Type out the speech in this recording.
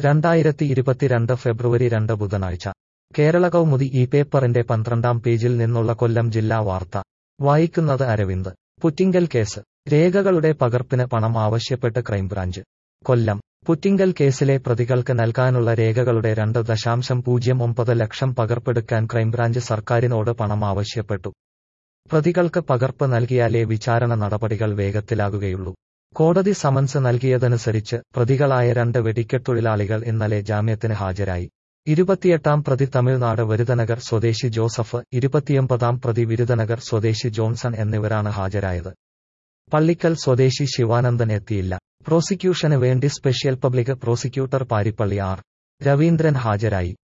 രണ്ടായിരത്തി ഇരുപത്തിരണ്ട് ഫെബ്രുവരി രണ്ട് ബുധനാഴ്ച കേരള കൗമുദി ഈ പേപ്പറിന്റെ പന്ത്രണ്ടാം പേജിൽ നിന്നുള്ള കൊല്ലം ജില്ലാ വാർത്ത വായിക്കുന്നത് അരവിന്ദ് പുറ്റിങ്കൽ കേസ് രേഖകളുടെ പകർപ്പിന് പണം ആവശ്യപ്പെട്ട് ക്രൈംബ്രാഞ്ച് കൊല്ലം പുറ്റിങ്കൽ കേസിലെ പ്രതികൾക്ക് നൽകാനുള്ള രേഖകളുടെ രണ്ട് ദശാംശം പൂജ്യം ഒമ്പത് ലക്ഷം പകർപ്പെടുക്കാൻ ക്രൈംബ്രാഞ്ച് സർക്കാരിനോട് പണം ആവശ്യപ്പെട്ടു പ്രതികൾക്ക് പകർപ്പ് നൽകിയാലേ വിചാരണ നടപടികൾ വേഗത്തിലാകുകയുള്ളൂ കോടതി സമൻസ് നൽകിയതനുസരിച്ച് പ്രതികളായ രണ്ട് വെടിക്കെത്തൊഴിലാളികൾ ഇന്നലെ ജാമ്യത്തിന് ഹാജരായി ഇരുപത്തിയെട്ടാം പ്രതി തമിഴ്നാട് വിരുദനഗർ സ്വദേശി ജോസഫ് ഇരുപത്തിയൊമ്പതാം പ്രതി വിരുദനഗർ സ്വദേശി ജോൺസൺ എന്നിവരാണ് ഹാജരായത് പള്ളിക്കൽ സ്വദേശി ശിവാനന്ദൻ എത്തിയില്ല പ്രോസിക്യൂഷന് വേണ്ടി special public prosecutor Parippally R Raveendran ഹാജരായി